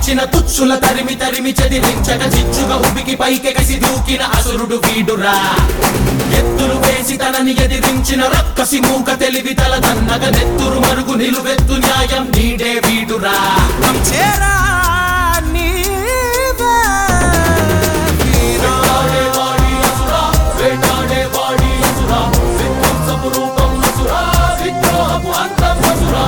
నిలిచిన తుచ్చుల తరిమి తరిమి చెదిరించక చిచ్చుగా ఉబికి పైకెగసి దూకిన అసురుడు వీడురా ఎత్తులు వేసి తనని ఎదిరించిన రక్కసి మూక తెలివి తల దన్నగ నెత్తురు మరుగు నిలువెత్తు న్యాయం నీడే వీడురా చేరా నీవే వీరా. వేటాడే వాడి అసురా, వేటాడే వాడి అసురా, విధ్వంసపు రూపం అసురా, విద్రోహపు అంతం అసురా.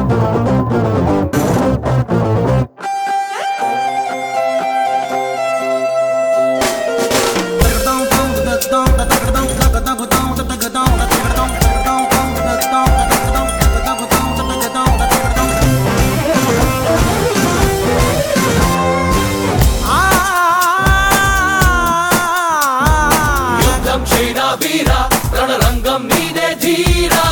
యుద్ధం చేయడా వీరా రణరంగం నీదే ధీరా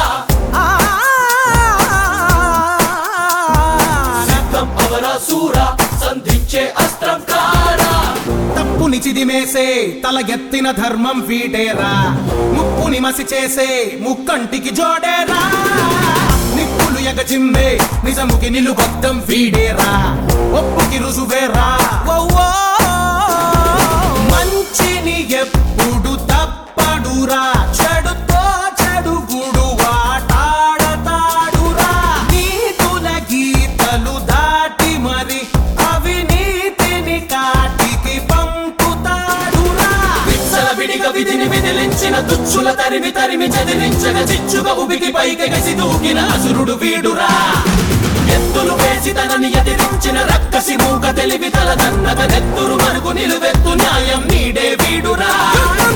సిద్ధం అవరా సూరా సంధించే అస్త్రం కారా తప్పుని చిదిమేసే తల ఎత్తిన ధర్మం వీడేరా ముప్పుని మసి చేసే ముక్కంటికి జోడేరా నిప్పులు ఎగజిమ్మే నిజముకి నిలుబద్దం వీడేరా ఒప్పుకి రుజువేరా ఓ ఓ. మంచిని ఎప్పుడు తప్పడురా చెడుతో చెడుగుడు వాటాడతాడురా నీతుల గీతలు దాటి మరి అవినీతిని కాటికి పంపుతాడురా విచ్చల విడిగా విధిని విదిలించిన తుచ్చుల తరిమి తరిమి చెదిరించగ చిచ్చుగా ఉబికి పైకెగసి దూకిన అసురుడు వీడురా ఎత్తులు వేసి తనని ఎదిరించిన రక్కసి మూక తెలివి తల దన్నగ నెత్తురు మరుగు నిలువెత్తు న్యాయం నీడే వీడురా